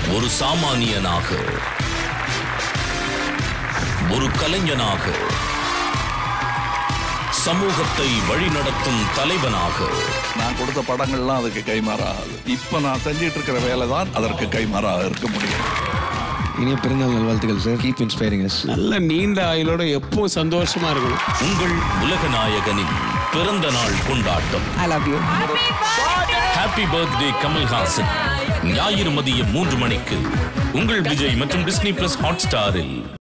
ஒரு சாமானியனாக ஒரு கலைஞனாக சமூகத்தை வழிநடத்தும் தலைவனாக நான் கொடுத்த படங்கள்லாம் அதுக்கு கைமாறாகாது இப்ப நான் செஞ்சிட்டு இருக்கிற வேலை தான் அதற்கு கைமாறாக இருக்க முடியும் இனிய பிறந்தநாள் நல்வாழ்த்துக்கள் சார் கீப் இன்ஸ்பைரிங் அஸ் நல்ல நீண்ட ஆயுளோட எப்பவும் சந்தோஷமா இருக்கணும் உங்கள் உலக நாயகனின் பிறந்த நாள் கொண்டாட்டம் I love you. Happy birthday Kamal Haasan ஞாயிறு மதியம் மூன்று மணிக்கு உங்கள் விஜய் மற்றும் டிஸ்னி பிளஸ் ஹாட் ஸ்டாரில்